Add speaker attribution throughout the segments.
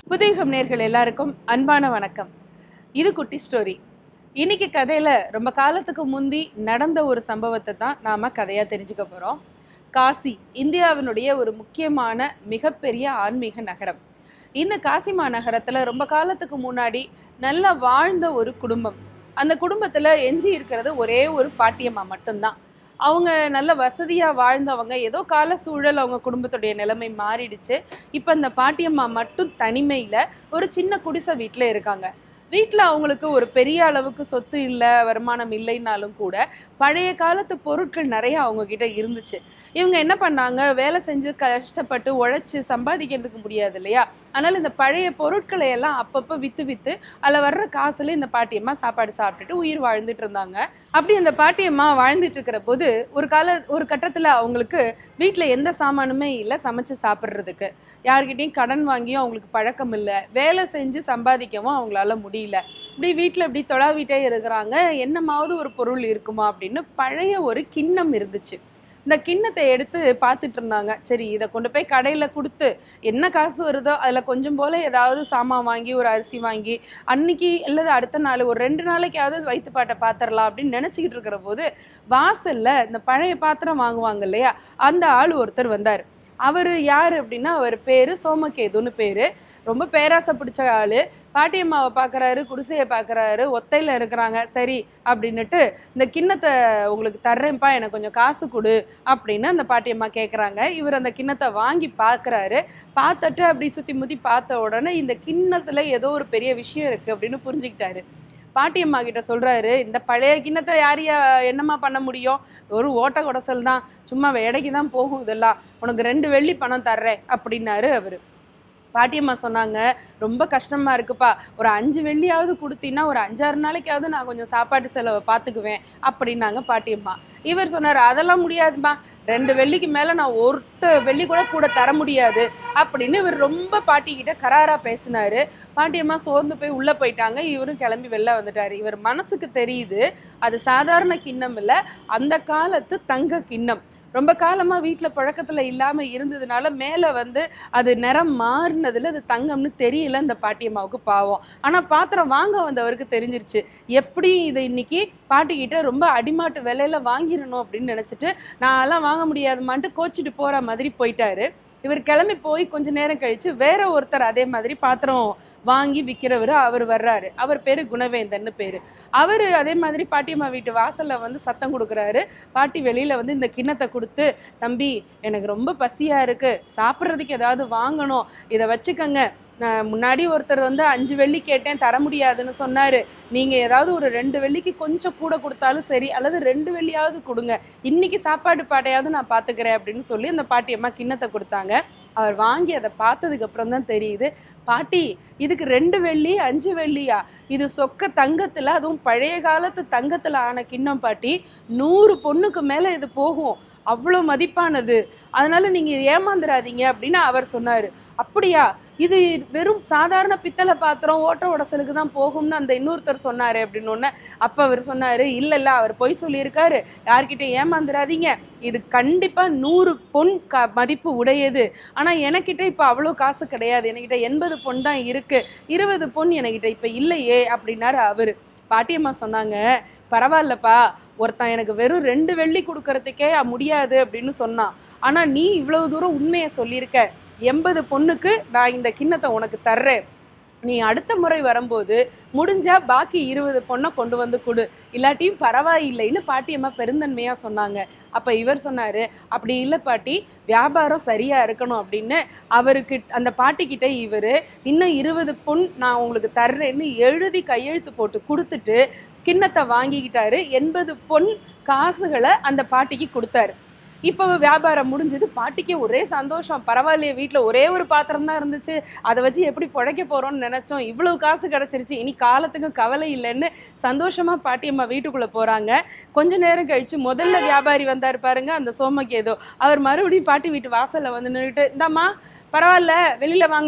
Speaker 1: புதியகம் நேர்கள் எல்லாருக்கும் அன்பான வணக்கம் இது குட்டி ஸ்டோரி இன்னைக்கு கதையில ரொம்ப காலத்துக்கு முந்தி நடந்த ஒரு சம்பவத்தை தான் நாம கதையா தெரிஞ்சுக்க போறோம் காசி இந்தியாவினுடைய ஒரு முக்கியமான மிகப்பெரிய ஆன்மீக நகரம் இந்த காசி மாநகரத்துல ரொம்ப காலத்துக்கு முன்னாடி நல்லா வாழ்ந்த ஒரு குடும்பம் அந்த குடும்பத்துல எஞ்சி இருக்கிறது ஒரே ஒரு பாட்டியம்மா மட்டும்தான் அவங்க நல்ல வசதியாக வாழ்ந்தவங்க ஏதோ கால சூழல் அவங்க குடும்பத்துடைய நிலைமை மாறிடுச்சு இப்போ இந்த பாட்டியம்மா மட்டும் தனிமையில் ஒரு சின்ன குடிசை வீட்டில் இருக்காங்க வீட்டில் அவங்களுக்கு ஒரு பெரிய அளவுக்கு சொத்து இல்லை வருமானம் இல்லைன்னாலும் கூட பழைய காலத்து பொருட்கள் நிறைய அவங்க கிட்ட இருந்துச்சு இவங்க என்ன பண்ணாங்க வேலை செஞ்சு கஷ்டப்பட்டு உழைச்சி சம்பாதிக்கிறதுக்கு முடியாது இல்லையா அதனால் இந்த பழைய பொருட்களை எல்லாம் அப்பப்போ விற்று விற்று அதில் வர்ற காசுல இந்த பாட்டியம்மா சாப்பாடு சாப்பிட்டுட்டு உயிர் வாழ்ந்துட்டு இருந்தாங்க அப்படி அந்த பாட்டியம்மா வாழ்ந்துட்டு இருக்கிற போது ஒரு கால ஒரு கட்டத்தில் அவங்களுக்கு வீட்டில் எந்த சாமானுமே இல்லை சமைச்சு சாப்பிட்றதுக்கு யார்கிட்டயும் கடன் வாங்கியும் அவங்களுக்கு பழக்கம் இல்லை வேலை செஞ்சு சம்பாதிக்கவும் அவங்களால முடியல இப்படி வீட்டில் இப்படி தொழாவிட்டே இருக்கிறாங்க என்னமாவது ஒரு பொருள் இருக்குமா அப்படின்னு பழைய ஒரு கிண்ணம் இருந்துச்சு இந்த கிண்ணத்தை எடுத்து பார்த்துட்டு இருந்தாங்க சரி இதை கொண்டு போய் கடையில் கொடுத்து என்ன காசு வருதோ அதில் கொஞ்சம் போல் ஏதாவது சாமான் வாங்கி ஒரு அரிசி வாங்கி அன்னைக்கு அல்லது அடுத்த நாள் ஒரு ரெண்டு நாளைக்காவது வயிற்று பாட்டை பார்த்துடலாம் அப்படின்னு நினச்சிக்கிட்டு இருக்கிற போது வாசலில் இந்த பழைய பாத்திரம் வாங்குவாங்க இல்லையா அந்த ஆள் ஒருத்தர் வந்தார் அவர் யார் அப்படின்னா அவர் பேர் சோமகேதுன்னு பேர் ரொம்ப பேராசை பிடிச்ச ஆள் பாட்டியம்மாவை பார்க்குறாரு குடிசையை பார்க்குறாரு ஒத்தையில் இருக்கிறாங்க சரி அப்படின்னுட்டு இந்த கிண்ணத்தை உங்களுக்கு தர்றேன்ப்பா எனக்கு கொஞ்சம் காசு கொடு அப்படின்னு அந்த பாட்டியம்மா கேட்குறாங்க இவர் அந்த கிண்ணத்தை வாங்கி பார்க்குறாரு பார்த்துட்டு அப்படி சுற்றி முற்றி பார்த்த உடனே இந்த கிண்ணத்தில் ஏதோ ஒரு பெரிய விஷயம் இருக்குது அப்படின்னு புரிஞ்சுக்கிட்டாரு பாட்டியம்மா கிட்ட சொல்றாரு இந்த பழைய கிண்ணத்தை யார் யா என்னம்மா பண்ண முடியும் ஒரு ஓட்ட குடசல் தான் சும்மா எடைக்கு தான் போகும் இதெல்லாம் உனக்கு ரெண்டு வெள்ளி பணம் தர்றேன் அப்படின்னாரு அவர் பாட்டியம்மா சொன்னாங்க ரொம்ப கஷ்டமா இருக்குப்பா ஒரு அஞ்சு வெள்ளியாவது கொடுத்தீங்கன்னா ஒரு அஞ்சாறு நாளைக்காவது நான் கொஞ்சம் சாப்பாட்டு செலவை பார்த்துக்குவேன் அப்படின்னாங்க பாட்டியம்மா இவர் சொன்னார் அதெல்லாம் முடியாதும்மா ரெண்டு வெள்ளிக்கு மேலே நான் ஒருத்த வெள்ளி கூட கூட தர முடியாது அப்படின்னு இவர் ரொம்ப பாட்டிக்கிட்ட கராரா பேசினாரு பாட்டியம்மா சோர்ந்து போய் உள்ளே போயிட்டாங்க இவரும் கிளம்பி வெளில வந்துட்டாரு இவர் மனசுக்கு தெரியுது அது சாதாரண கிண்ணம் இல்லை அந்த காலத்து தங்க கிண்ணம் ரொம்ப காலமாக வீட்டில் பழக்கத்தில் இல்லாமல் இருந்ததுனால மேலே வந்து அது நிறம் மாறினதுல அது தங்கம்னு தெரியல இந்த பாட்டியம்மாவுக்கு பாவம் ஆனால் பாத்திரம் வாங்க வந்தவருக்கு தெரிஞ்சிருச்சு எப்படி இதை இன்னைக்கு பாட்டிக்கிட்ட ரொம்ப அடிமாட்டு விலையில வாங்கிடணும் அப்படின்னு நினச்சிட்டு நான் எல்லாம் வாங்க முடியாதுமான்ட்டு கோச்சிட்டு போகிற மாதிரி போயிட்டாரு இவர் கிளம்பி போய் கொஞ்ச நேரம் கழிச்சு வேற ஒருத்தர் அதே மாதிரி பாத்திரம் வாங்கி விற்கிறவர் அவர் வர்றாரு அவர் பேர் குணவேந்தன்னு பேர் அவர் அதே மாதிரி பாட்டியம்மா வீட்டு வாசலில் வந்து சத்தம் கொடுக்குறாரு பாட்டி வெளியில் வந்து இந்த கிண்ணத்தை கொடுத்து தம்பி எனக்கு ரொம்ப பசியாக இருக்குது சாப்பிட்றதுக்கு ஏதாவது வாங்கணும் இதை வச்சுக்கங்க நான் முன்னாடி ஒருத்தர் வந்து அஞ்சு வெள்ளி கேட்டேன் தர முடியாதுன்னு சொன்னார் நீங்கள் ஏதாவது ஒரு ரெண்டு வெள்ளிக்கு கொஞ்சம் கூட கொடுத்தாலும் சரி அல்லது ரெண்டு வெள்ளியாவது கொடுங்க இன்னைக்கு சாப்பாடு பாட்டையாவது நான் பார்த்துக்கிறேன் அப்படின்னு சொல்லி அந்த பாட்டியம்மா கிண்ணத்தை கொடுத்தாங்க அவர் வாங்கி அதை பார்த்ததுக்கு அப்புறம் தான் தெரியுது பாட்டி இதுக்கு ரெண்டு வெள்ளி அஞ்சு வெள்ளியா இது சொக்க தங்கத்தில் அதுவும் பழைய காலத்து தங்கத்தில் ஆன கிண்ணம் பாட்டி நூறு பொண்ணுக்கு மேலே இது போகும் அவ்வளோ மதிப்பானது அதனால நீங்கள் ஏமாந்துடாதீங்க அப்படின்னு அவர் சொன்னார் அப்படியா இது வெறும் சாதாரண பித்தளை பாத்திரம் ஓட்ட உடசலுக்கு தான் போகும்னு அந்த இன்னொருத்தர் சொன்னார் அப்படின்னு ஒன்று அப்போ அவர் சொன்னார் இல்லை இல்லை அவர் பொய் சொல்லியிருக்காரு யார்கிட்ட ஏமாந்துடாதீங்க இது கண்டிப்பாக நூறு பொன் க மதிப்பு உடையது ஆனால் எனக்கிட்ட இப்போ அவ்வளோ காசு கிடையாது என்கிட்ட எண்பது பொன் தான் இருக்குது இருபது பொன் என்கிட்ட இப்போ இல்லையே அப்படின்னாரு அவர் பாட்டியம்மா சொன்னாங்க பரவாயில்லப்பா ஒருத்தன் எனக்கு வெறும் ரெண்டு வெள்ளி கொடுக்கறதுக்கே முடியாது அப்படின்னு சொன்னான் ஆனால் நீ இவ்வளவு தூரம் உண்மையை சொல்லியிருக்க எண்பது பொண்ணுக்கு நான் இந்த கிண்ணத்தை உனக்கு தர்றேன் நீ அடுத்த முறை வரும்போது முடிஞ்சா பாக்கி இருபது பொண்ணை கொண்டு வந்து கொடு இல்லாட்டியும் பரவாயில்லைன்னு பாட்டியம்மா பெருந்தன்மையா சொன்னாங்க அப்ப இவர் சொன்னாரு அப்படி இல்லை பாட்டி வியாபாரம் சரியா இருக்கணும் அப்படின்னு அவருக்கு அந்த பாட்டிக்கிட்ட இவர் இன்னும் இருபது பொன் நான் உங்களுக்கு தர்றேன்னு எழுதி கையெழுத்து போட்டு கொடுத்துட்டு கிண்ணத்தை வாங்கிக்கிட்டாரு எண்பது பொன் காசுகளை அந்த பாட்டிக்கு கொடுத்தாரு இப்போ வியாபாரம் முடிஞ்சது பாட்டிக்கு ஒரே சந்தோஷம் பரவாயில்லையே வீட்டில் ஒரே ஒரு பாத்திரம் தான் இருந்துச்சு அதை வச்சு எப்படி பிழைக்க போகிறோம்னு நினச்சோம் இவ்வளவு காசு கிடச்சிருச்சு இனி காலத்துக்கு கவலை இல்லைன்னு சந்தோஷமாக பாட்டியம்மா வீட்டுக்குள்ளே போகிறாங்க கொஞ்ச நேரம் கழிச்சு முதல்ல வியாபாரி வந்தார் பாருங்க அந்த சோமகேதோ அவர் மறுபடியும் பாட்டி வீட்டு வாசலில் வந்து நின்றுட்டு இந்தாம்மா பரவாயில்ல வெளியில் வாங்க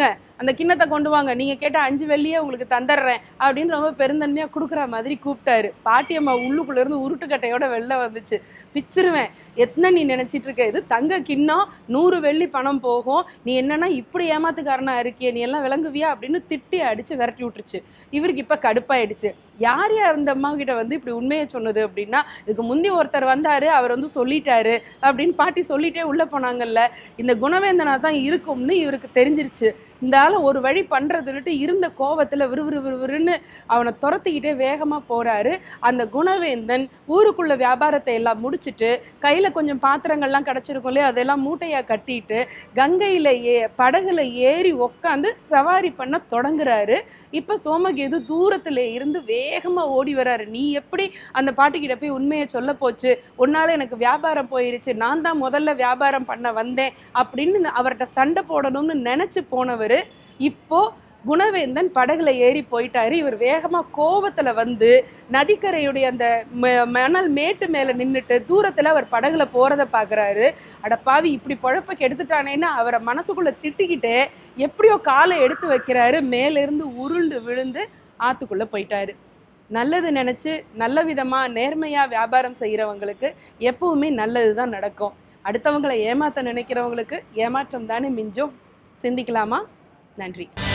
Speaker 1: அந்த கிண்ணத்தை கொண்டு வாங்க நீங்க கேட்ட அஞ்சு வெள்ளியே உங்களுக்கு தந்துடுறேன் அப்படின்னு ரொம்ப பெருந்தன்மையா கொடுக்குற மாதிரி கூப்பிட்டாரு பாட்டியம்மா உள்ளுக்குள்ள இருந்து உருட்டுக்கட்டையோட வெளில வந்துச்சு பிச்சிருவேன் எத்தனை நீ நினைச்சிட்டு இருக்க இது தங்க கிண்ணம் நூறு வெள்ளி பணம் போகும் நீ என்னன்னா இப்படி ஏமாத்துக்காரனா இருக்கிய நீ எல்லாம் விளங்குவியா அப்படின்னு திட்டி அடிச்சு விரட்டி விட்டுருச்சு இவருக்கு இப்ப கடுப்பாயிடுச்சு யார் யார் இந்த அம்மா கிட்ட வந்து இப்படி உண்மையை சொன்னது அப்படின்னா இதுக்கு முந்தி ஒருத்தர் வந்தாரு அவர் வந்து சொல்லிட்டாரு அப்படின்னு பாட்டி சொல்லிட்டே உள்ள போனாங்கல்ல இந்த குணவேந்தனா தான் இருக்கும்னு இவருக்கு தெரிஞ்சிருச்சு இந்த ஆளை ஒரு வழி பண்றதுன்னுட்டு இருந்த கோவத்துல விறுவிறு விறுவிறுன்னு அவனை துரத்திக்கிட்டே வேகமா போறாரு அந்த குணவேந்தன் ஊருக்குள்ள வியாபாரத்தை எல்லாம் முடிச்சிட்டு கையில கொஞ்சம் பாத்திரங்கள்லாம் கிடைச்சிருக்கும் இல்லையா அதெல்லாம் மூட்டையா கட்டிட்டு கங்கையில ஏ படகுல ஏறி உக்காந்து சவாரி பண்ண தொடங்குறாரு இப்ப சோமகேது தூரத்துல இருந்து வேகமா ஓடி வராரு நீ எப்படி அந்த பாட்டிக்கிட்ட போய் உண்மையை சொல்ல போச்சு உன்னால எனக்கு வியாபாரம் போயிருச்சு நான் தான் முதல்ல வியாபாரம் பண்ண வந்தேன் அப்படின்னு அவர்கிட்ட சண்டை போடணும்னு நினைச்சு போனவர் இப்போ குணவேந்தன் படகுல ஏறி போயிட்டாரு இவர் வேகமா கோவத்துல வந்து நதிக்கரையுடைய அந்த ம- மணல் மேட்டு மேல நின்னுட்டு தூரத்துல அவர் படகுல போறத பாக்குறாரு அட பாவி இப்படி பொழப்ப கெடுத்துட்டானேன்னு அவரை மனசுக்குள்ள திட்டிக்கிட்டே எப்படியோ காலை எடுத்து வைக்கிறாரு மேல இருந்து உருண்டு விழுந்து ஆத்துக்குள்ள போயிட்டாரு நல்லது நினைச்சு நல்ல விதமா நேர்மையா வியாபாரம் செய்யறவங்களுக்கு எப்பவுமே நல்லது தான் நடக்கும் அடுத்தவங்களை ஏமாத்த நினைக்கிறவங்களுக்கு ஏமாற்றம் தானே மிஞ்சும் சிந்திக்கலாமா நன்றி